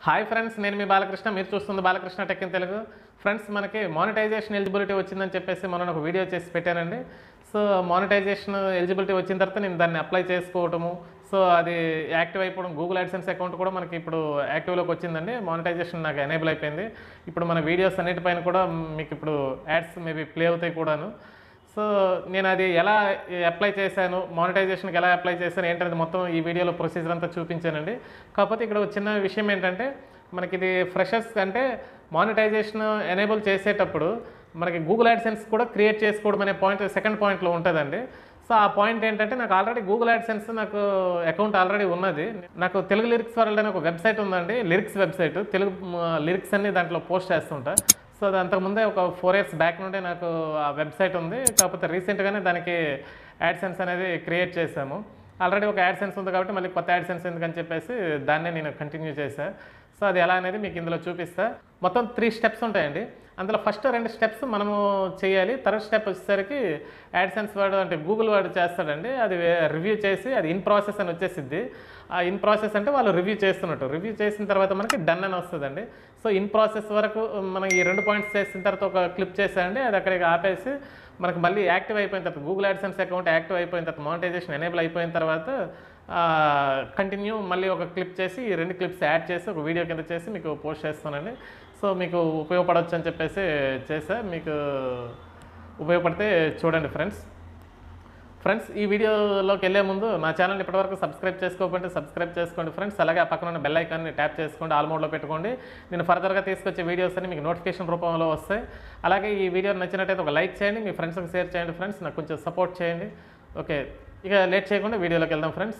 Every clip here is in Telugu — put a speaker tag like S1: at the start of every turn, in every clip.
S1: హాయ్ ఫ్రెండ్స్ నేను మీ బాలకృష్ణ మీరు చూస్తుంది Balakrishna tech in Telugu friends మనకి మానిటైజేషన్ ఎలిజిబిలిటీ వచ్చిందని చెప్పేసి మనం ఒక వీడియో చేసి పెట్టానండి సో మానిటైజేషన్ ఎలిజిబిలిటీ వచ్చిన తర్వాత నేను దాన్ని అప్లై చేసుకోవటము సో అది యాక్టివ్ అయిపోవడం గూగుల్ యాడ్సెన్స్ అకౌంట్ కూడా మనకి ఇప్పుడు యాక్టివ్లోకి వచ్చిందండి మానిటైజేషన్ నాకు ఎనేబుల్ అయిపోయింది ఇప్పుడు మన వీడియోస్ అన్నిటిపైన కూడా మీకు ఇప్పుడు యాడ్స్ మేబీ ప్లే అవుతాయి కూడాను సో నేను అది ఎలా అప్లై చేశాను మానిటైజేషన్కి ఎలా అప్లై చేశాను ఏంటనేది మొత్తం ఈ వీడియోలో ప్రొసీజర్ అంతా చూపించానండి కాకపోతే ఇక్కడ ఒక చిన్న విషయం ఏంటంటే మనకి ఇది ఫ్రెషర్స్ అంటే మానిటైజేషన్ ఎనేబుల్ చేసేటప్పుడు మనకి గూగుల్ యాడ్సెన్స్ కూడా క్రియేట్ చేసుకోవడం అనే పాయింట్ సెకండ్ పాయింట్లో ఉంటుందండి సో ఆ పాయింట్ ఏంటంటే నాకు ఆల్రెడీ గూగుల్ యాడ్సెన్స్ నాకు అకౌంట్ ఆల్రెడీ ఉన్నది నాకు తెలుగు లిరిక్స్ వరల్డ్ అనే ఒక వెబ్సైట్ ఉందండి లిరిక్స్ వెబ్సైట్ తెలుగు లిరిక్స్ అన్ని దాంట్లో పోస్ట్ చేస్తుంటా సో అది అంతకుముందే ఒక ఫోర్ ఇయర్స్ బ్యాక్ నుండే నాకు ఆ వెబ్సైట్ ఉంది కాకపోతే రీసెంట్గానే దానికి యాడ్సెన్స్ అనేది క్రియేట్ చేశాము ఆల్రెడీ ఒక యాడ్సెన్స్ ఉంది కాబట్టి మళ్ళీ కొత్త యాడ్సెన్స్ ఎందుకని చెప్పేసి దాన్నే నేను కంటిన్యూ చేశాను సో అది ఎలా అనేది మీకు ఇందులో చూపిస్తా మొత్తం త్రీ స్టెప్స్ ఉంటాయండి అందులో ఫస్ట్ రెండు స్టెప్స్ మనము చేయాలి థర్డ్ స్టెప్ వచ్చేసరికి యాడ్సెన్స్ వాడు అంటే గూగుల్ వాడు చేస్తాడండి అది రివ్యూ చేసి అది ఇన్ ప్రాసెస్ అని వచ్చేసిద్ది ఆ ఇన్ ప్రాసెస్ అంటే వాళ్ళు రివ్యూ చేస్తున్నట్టు రివ్యూ చేసిన తర్వాత మనకి డన్ అని వస్తుందండి సో ఇన్ ప్రాసెస్ వరకు మనం ఈ రెండు పాయింట్స్ చేసిన తర్వాత ఒక క్లిప్ చేసామండి అది అక్కడికి ఆపేసి మనకి మళ్ళీ యాక్టివ్ అయిపోయిన తర్వాత గూగుల్ యాడ్సెన్స్ అకౌంట్ యాక్టివ్ అయిపోయిన తర్వాత మానిటైజేషన్ ఎనేబుల్ అయిపోయిన తర్వాత కంటిన్యూ మళ్ళీ ఒక క్లిప్ చేసి ఈ రెండు క్లిప్స్ యాడ్ చేసి ఒక వీడియో కింద చేసి మీకు పోస్ట్ చేస్తానండి సో మీకు ఉపయోగపడవచ్చు అని చెప్పేసి చేసా మీకు ఉపయోగపడితే చూడండి ఫ్రెండ్స్ ఫ్రెండ్స్ ఈ వీడియోలోకి వెళ్ళే ముందు నా ఛానల్ ఇప్పటివరకు సబ్స్క్రైబ్ చేసుకోకపోతే సబ్స్క్రైబ్ చేసుకోండి ఫ్రెండ్స్ అలాగే ఆ పక్కన ఉన్న బెల్ ఐకాన్ని ట్యాప్ చేసుకోండి ఆల్ మోడ్లో పెట్టుకోండి నేను ఫర్దర్గా తీసుకొచ్చే వీడియోస్ అన్ని మీకు నోటిఫికేషన్ రూపంలో వస్తాయి అలాగే ఈ వీడియో నచ్చినట్టయితే ఒక లైక్ చేయండి మీ ఫ్రెండ్స్కి షేర్ చేయండి ఫ్రెండ్స్ నాకు కొంచెం సపోర్ట్ చేయండి ఓకే ఇక లేట్ చేయకుండా వీడియోలోకి వెళ్దాం friends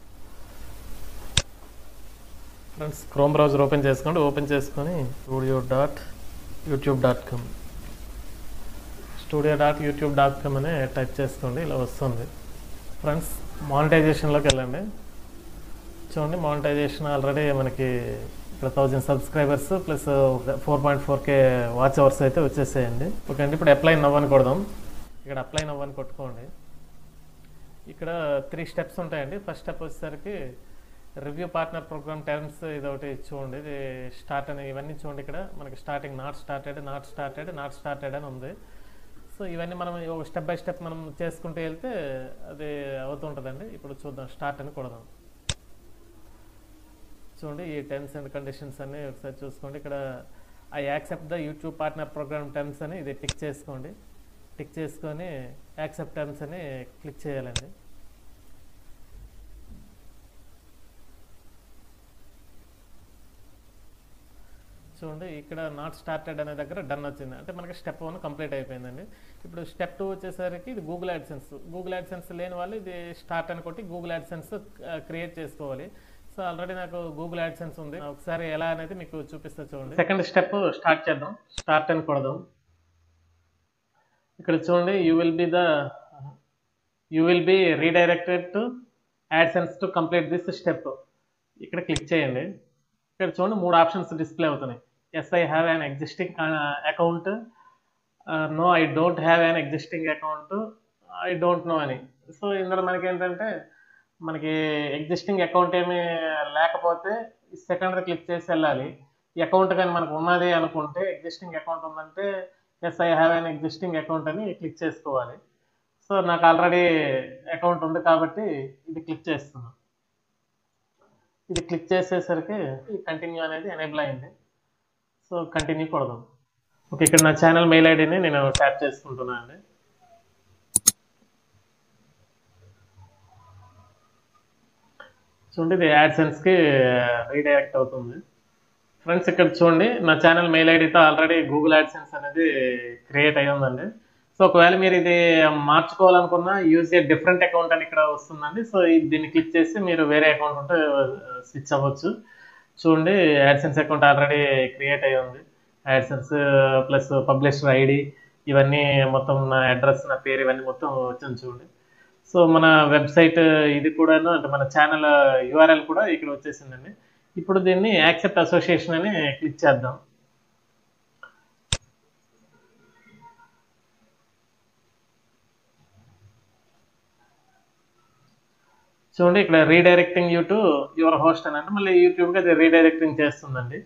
S1: friends Chrome browser open చేసుకోండి ఓపెన్ చేసుకొని studio dot YouTube dot com studio dot YouTube dot com అని టైప్ చేసుకోండి ఇలా వస్తుంది ఫ్రెండ్స్ మానిటైజేషన్లోకి వెళ్ళండి చూడండి మానిటైజేషన్ ఆల్రెడీ మనకి ఇక్కడ thousand subscribers plus four point four K watch hours అయితే వచ్చేసేయండి ఓకే అండి ఇప్పుడు అప్లై నవ్వని కొడదాం ఇక్కడ అప్లై నవ్వని కొట్టుకోండి ఇక్కడ త్రీ స్టెప్స్ ఉంటాయండి ఫస్ట్ స్టెప్ వచ్చేసరికి రివ్యూ పార్ట్నర్ ప్రోగ్రామ్ టర్మ్స్ ఇది ఒకటి చూడండి ఇది స్టార్ట్ అని ఇవన్నీ చూడండి ఇక్కడ మనకి starting not started not started not started అని ఉంది సో ఇవన్నీ మనం ఒక స్టెప్ బై స్టెప్ మనం చేసుకుంటూ వెళ్తే అది అవుతుంటుందండి ఇప్పుడు చూద్దాం స్టార్ట్ అని కొడదాం చూడండి ఈ టర్మ్స్ అండ్ కండిషన్స్ అన్ని ఒకసారి చూసుకోండి ఇక్కడ I accept the YouTube partner program terms అని ఇది టిక్ చేసుకోండి టిక్ చేసుకొని యాక్సెప్ట్ టర్మ్స్ అని క్లిక్ చేయాలండి చూడండి ఇక్కడ నాట్ స్టార్టెడ్ అనే దగ్గర డన్ వచ్చింది అంటే మనకి స్టెప్ వన్ కంప్లీట్ అయిపోయిందండి ఇప్పుడు స్టెప్ టూ వచ్చేసరికి ఇది గూగుల్ యాడ్సెన్స్ గూగుల్ యాడ్సెన్స్ లేని వాళ్ళు ఇది స్టార్ట్ అని కొట్టి గూగుల్ యాడ్సెన్స్ క్రియేట్ చేసుకోవాలి సో ఆల్రెడీ నాకు గూగుల్ యాడ్సెన్స్ ఉంది ఒకసారి ఎలా అనేది మీకు చూపిస్తా చూడండి సెకండ్ స్టెప్ స్టార్ట్ చేద్దాం స్టార్ట్ అని కొడదాం ఇక్కడ చూడండి you will be the you will be redirected to AdSense to complete this step ఇక్కడ క్లిక్ చేయండి ఇక్కడ చూడండి మూడు ఆప్షన్స్ డిస్ప్లే అవుతున్నాయి yes I have an existing account no I don't have an existing account I don't know అని సో ఇందులో మనకి ఏంటంటే మనకి ఎగ్జిస్టింగ్ అకౌంట్ ఏమీ లేకపోతే సెకండ్ క్లిక్ చేసి వెళ్ళాలి ఈ అకౌంట్ కానీ మనకు ఉన్నది అనుకుంటే ఎగ్జిస్టింగ్ అకౌంట్ ఉందంటే yes I have an existing account అని క్లిక్ చేసుకోవాలి సో నాకు ఆల్రెడీ అకౌంట్ ఉంది కాబట్టి ఇది క్లిక్ చేస్తున్నాను ఇది క్లిక్ చేసేసరికి కంటిన్యూ అనేది ఎనేబుల్ అయింది సో కంటిన్యూ కొడదాం ఓకే ఇక్కడ నా ఛానల్ మెయిల్ ఐడిని నేను ట్యాప్ చేసుకుంటున్నాను అండి చూడండి ఇది యాడ్సెన్స్కి రీడైరెక్ట్ అవుతుంది ఫ్రెండ్స్ ఇక్కడ చూడండి నా ఛానల్ మెయిల్ ఐడితో ఆల్రెడీ గూగుల్ యాడ్సెన్స్ అనేది క్రియేట్ అయ్యి ఉందండి సో ఒకవేళ మీరు ఇది మార్చుకోవాలనుకున్నా యూజ్ ఏ డిఫరెంట్ అకౌంట్ అని ఇక్కడ వస్తుందండి సో దీన్ని క్లిక్ చేసి మీరు వేరే అకౌంట్ ఉంటే స్విచ్ అవ్వచ్చు చూడండి యాడ్సెన్స్ అకౌంట్ ఆల్రెడీ క్రియేట్ అయ్యి ఉంది యాడ్సెన్స్ ప్లస్ పబ్లిషర్ ఐడి ఇవన్నీ మొత్తం నా అడ్రస్ నా పేరు ఇవన్నీ మొత్తం వచ్చింది చూడండి సో మన వెబ్సైట్ ఇది కూడాను అంటే మన ఛానల్ యూఆర్ఎల్ కూడా ఇక్కడ వచ్చేసిందండి ఇప్పుడు దీన్ని యాక్సెప్ట్ అసోసియేషన్ అని క్లిక్ చేద్దాం చూడండి ఇక్కడ redirecting you to your host అని అంటే మళ్ళీ యూట్యూబ్కి అది రీడైరెక్టింగ్ చేస్తుందండి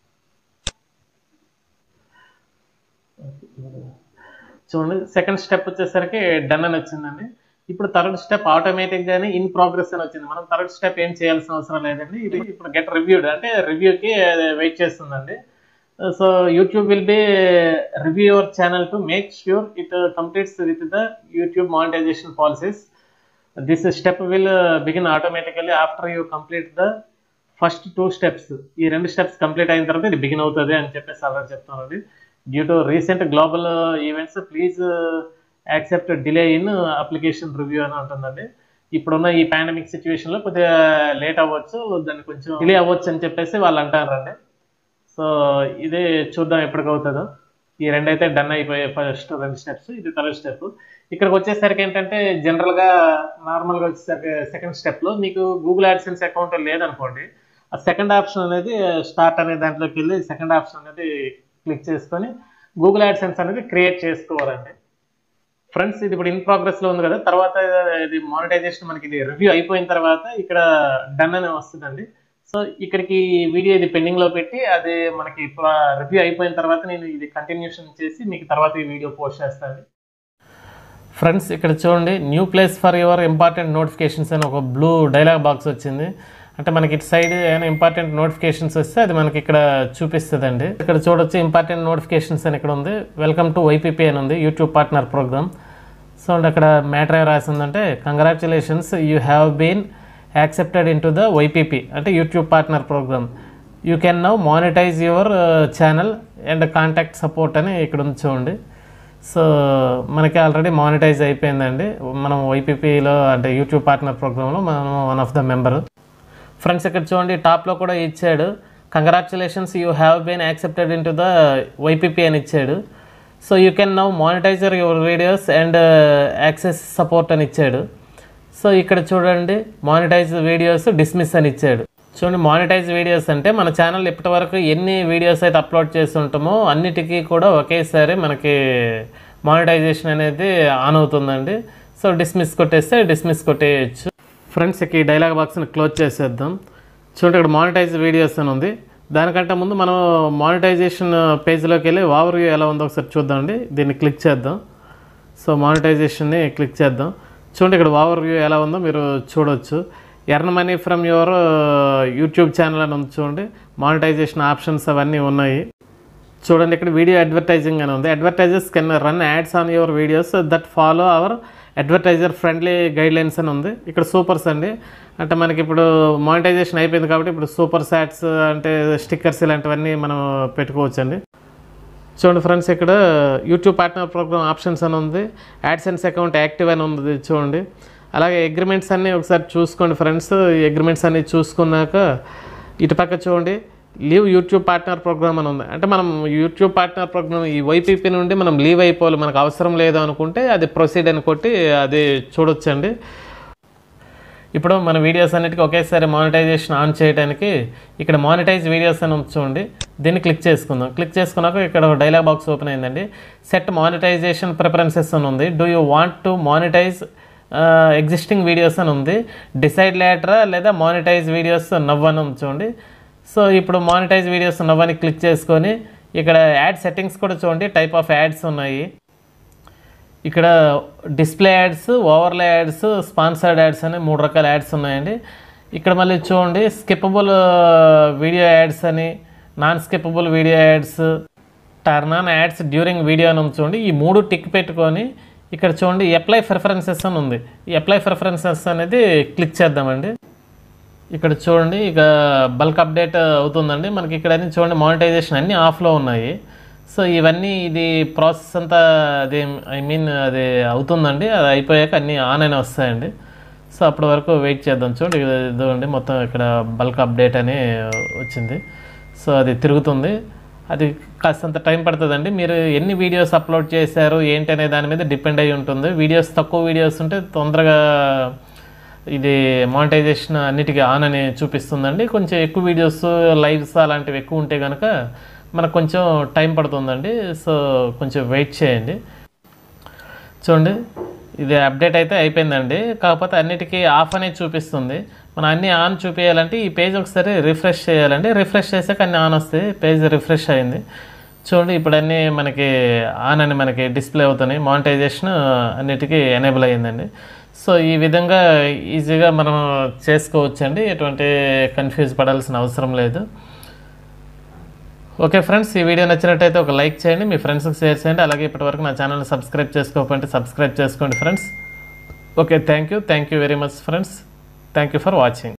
S1: చూడండి సెకండ్ స్టెప్ వచ్చేసరికి డన్ అని వచ్చిందండి ఇప్పుడు థర్డ్ స్టెప్ ఆటోమేటిక్ గానే ఇన్ ప్రోగ్రెస్ అని వచ్చింది మనం థర్డ్ స్టెప్ ఏం చేయాల్సిన అవసరం లేదండి ఇది ఇప్పుడు గెట్ రివ్యూడ్ అంటే రివ్యూకి వెయిట్ చేస్తుందండి so YouTube will be review your channel to make sure it completes with the YouTube monetization policies this step will begin automatically after you complete the first two steps ఈ రెండు స్టెప్స్ కంప్లీట్ అయిన తర్వాత ఇది బిగిన్ అవుతుంది అని చెప్పేసి అలా చెప్తానండి due to recent global events please accept delay in application review అని ఉంటుందండి ఇప్పుడున్న ఈ పాండమిక్ సిచ్యువేషన్లో కొద్దిగా లేట్ అవ్వచ్చు దాన్ని కొంచెం డిలే అవ్వచ్చు అని చెప్పేసి వాళ్ళు అంటారండి సో ఇదే చూద్దాం ఎప్పటికి అవుతుందో ఈ రెండైతే డన్ అయిపోయాయి ఫస్ట్ రెండు స్టెప్స్ ఇది థర్డ్ స్టెప్ ఇక్కడికి వచ్చేసరికి ఏంటంటే జనరల్గా నార్మల్గా వచ్చేసరికి సెకండ్ స్టెప్లో మీకు గూగుల్ యాడ్సెన్స్ అకౌంట్ లేదనుకోండి ఆ సెకండ్ ఆప్షన్ అనేది స్టార్ట్ అనే దాంట్లోకి వెళ్ళి సెకండ్ ఆప్షన్ అనేది క్లిక్ చేసుకొని గూగుల్ యాడ్సెన్స్ అనేది క్రియేట్ చేసుకోవాలండి ఫ్రెండ్స్ ఇది ఇప్పుడు ఇన్ ప్రోగ్రెస్ లో ఉంది కదా తర్వాత ఇది మానిటైజేషన్ మనకి ఇది రివ్యూ అయిపోయిన తర్వాత ఇక్కడ డన్ అని వస్తుందండి సో ఇక్కడికి వీడియో ఇది పెండింగ్ లో పెట్టి అది మనకి రివ్యూ అయిపోయిన తర్వాత నేను ఇది కంటిన్యూషన్ చేసి మీకు తర్వాత ఈ వీడియో పోస్ట్ చేస్తాను ఫ్రెండ్స్ ఇక్కడ చూడండి new place for your important notifications అని ఒక బ్లూ డైలాగ్ బాక్స్ వచ్చింది అంటే మనకి ఇటు సైడ్ ఏమైనా ఇంపార్టెంట్ నోటిఫికేషన్స్ వస్తే అది మనకి ఇక్కడ చూపిస్తుందండి ఇక్కడ చూడొచ్చు ఇంపార్టెంట్ నోటిఫికేషన్స్ అని ఇక్కడ ఉంది వెల్కమ్ టు వైపీపీ అని ఉంది యూట్యూబ్ పార్ట్నర్ ప్రోగ్రామ్ సో అంటే అక్కడ మ్యాటర్ ఏం రాసిందంటే congratulations you have been accepted into the YPP అంటే YouTube partner program you can now monetize your channel and contact support అని ఇక్కడ ఉంది చూడండి సో మనకి ఆల్రెడీ మానిటైజ్ అయిపోయిందండి మనం వైపీపీలో అంటే యూట్యూబ్ పార్ట్నర్ ప్రోగ్రాంలో మనం one of the member friends ఇక్కడ చూడండి టాప్లో కూడా ఇచ్చాడు congratulations you have been accepted into the YPP అని ఇచ్చాడు so you can now monetizer your videos and access support అని ఇచ్చాడు సో ఇక్కడ చూడండి మానిటైజ్ వీడియోస్ డిస్మిస్ అని ఇచ్చాడు చూడండి మానిటైజ్ వీడియోస్ అంటే మన ఛానల్ ఇప్పటి వరకు ఎన్ని వీడియోస్ అయితే అప్లోడ్ చేస్తుంటామో అన్నిటికీ కూడా ఒకేసారి మనకి మానిటైజేషన్ అనేది ఆన్ అవుతుందండి సో డిస్మిస్ కొట్టేస్తే డిస్మిస్ కొట్టేయచ్చు ఫ్రెండ్స్ ఇక ఈ డైలాగ్ బాక్స్ని క్లోజ్ చేసేద్దాం చూడండి ఇక్కడ మానిటైజ్ వీడియోస్ అని ఉంది దానికంటే ముందు మనం మానిటైజేషన్ పేజ్లోకి వెళ్ళి ఓవర్ వ్యూ ఎలా ఉందో ఒకసారి చూద్దామండి దీన్ని క్లిక్ చేద్దాం సో మానిటైజేషన్ని క్లిక్ చేద్దాం చూడండి ఇక్కడ ఓవర్ వ్యూ ఎలా ఉందో మీరు చూడొచ్చు earn money from your YouTube channel అని ఉంది చూడండి మానిటైజేషన్ ఆప్షన్స్ అవన్నీ ఉన్నాయి చూడండి ఇక్కడ వీడియో అడ్వర్టైజింగ్ అని ఉంది advertisers can run ads on your videos that follow our advertiser friendly guidelines అని ఉంది ఇక్కడ సూపర్స్ అండి అంటే మనకి ఇప్పుడు మానిటైజేషన్ అయిపోయింది కాబట్టి ఇప్పుడు సూపర్ సాట్స్ అంటే స్టిక్కర్స్ ఇలాంటివన్నీ మనం పెట్టుకోవచ్చు అండి చూడండి ఫ్రెండ్స్ ఇక్కడ యూట్యూబ్ పార్ట్నర్ ప్రోగ్రామ్ ఆప్షన్స్ అని ఉంది యాడ్సెన్స్ అకౌంట్ యాక్టివ్ అని ఉంది చూడండి అలాగే అగ్రిమెంట్స్ అన్నీ ఒకసారి చూసుకోండి ఫ్రెండ్స్ ఈ అగ్రిమెంట్స్ అన్నీ చూసుకున్నాక ఇటుపక్క చూడండి లీవ్ యూట్యూబ్ పార్ట్నర్ ప్రోగ్రామ్ అని ఉంది అంటే మనం యూట్యూబ్ పార్ట్నర్ ప్రోగ్రామ్ ఈ వైపీపీ నుండి మనం లీవ్ అయిపోవాలి మనకు అవసరం లేదు అనుకుంటే అది ప్రొసీడ్ అని కొట్టి అది చూడొచ్చండి ఇప్పుడు మన వీడియోస్ అన్నిటికీ ఒకేసారి మానిటైజేషన్ ఆన్ చేయడానికి ఇక్కడ మానిటైజ్ వీడియోస్ అని ఉంది చూడండి దీన్ని క్లిక్ చేసుకుందాం క్లిక్ చేసుకున్నాక ఇక్కడ ఒక డైలాగ్ బాక్స్ ఓపెన్ అయిందండి సెట్ మానిటైజేషన్ ప్రిఫరెన్సెస్ అని ఉంది do you want to monetize existing videos అని ఉంది డిసైడ్ లేటరా లేదా మానిటైజ్ వీడియోస్ నవ్వు అని ఉంది చూడండి సో ఇప్పుడు మానిటైజ్ వీడియోస్ నవ్వని క్లిక్ చేసుకొని ఇక్కడ యాడ్ సెట్టింగ్స్ కూడా చూడండి టైప్ ఆఫ్ యాడ్స్ ఉన్నాయి ఇక్కడ display ads overlay ads sponsored ads అని మూడు రకాల యాడ్స్ ఉన్నాయండి ఇక్కడ మళ్ళీ చూడండి స్కిప్పబుల్ వీడియో యాడ్స్ అని non skippable video ads turn on ads during video అని ఉంది చూడండి ఈ మూడు టిక్ పెట్టుకొని ఇక్కడ చూడండి అప్లై ప్రిఫరెన్సెస్ అని ఉంది ఈ అప్లై ప్రిఫరెన్సెస్ అనేది క్లిక్ చేద్దామండి ఇక్కడ చూడండి ఇక బల్క్ అప్డేట్ అవుతుందండి మనకి ఇక్కడ అన్ని చూడండి మానిటైజేషన్ అన్నీ ఆఫ్లో ఉన్నాయి సో ఇవన్నీ ఇది ప్రాసెస్ అంతా అది ఐ మీన్ అది అవుతుందండి అది అయిపోయాక అన్నీ ఆన్ అని వస్తాయండి సో అప్పటి వరకు వెయిట్ చేద్దాం చూడండి ఇది ఇదిగోండి మొత్తం ఇక్కడ బల్క్ అప్డేట్ అని వచ్చింది సో అది తిరుగుతుంది అది కాస్తంత టైం పడుతుందండి మీరు ఎన్ని వీడియోస్ అప్లోడ్ చేశారు ఏంటి అనే దాని మీద డిపెండ్ అయి ఉంటుంది వీడియోస్ తక్కువ వీడియోస్ ఉంటే తొందరగా ఇది మానిటైజేషన్ అన్నిటికీ ఆన్ అని చూపిస్తుందండి కొంచెం ఎక్కువ వీడియోస్ లైవ్స్ అలాంటివి ఎక్కువ ఉంటే కనుక మనకు కొంచెం టైం పడుతుందండి సో కొంచెం వెయిట్ చేయండి చూడండి ఇది అప్డేట్ అయితే అయిపోయిందండి కాకపోతే అన్నిటికీ ఆఫ్ అనేది చూపిస్తుంది మనం అన్ని ఆన్ చూపించాలంటే ఈ పేజ్ ఒకసారి రిఫ్రెష్ చేయాలండి రిఫ్రెష్ చేసాక అన్ని ఆన్ వస్తాయి పేజ్ రిఫ్రెష్ అయింది చూడండి ఇప్పుడు అన్నీ మనకి ఆన్ అని మనకి డిస్ప్లే అవుతున్నాయి మానిటైజేషన్ అన్నిటికీ ఎనేబుల్ అయ్యిందండి సో ఈ విధంగా ఈజీగా మనం చేసుకోవచ్చండి ఎటువంటి కన్ఫ్యూజ్ పడాల్సిన అవసరం లేదు ఓకే ఫ్రెండ్స్ ఈ వీడియో నచ్చినట్టయితే ఒక లైక్ చేయండి మీ ఫ్రెండ్స్కి షేర్ చేయండి అలాగే ఇప్పటివరకు నా ఛానల్ని సబ్స్క్రైబ్ చేసుకోకపోతే సబ్స్క్రైబ్ చేసుకోండి friends okay thank you thank you very much friends thank you for watching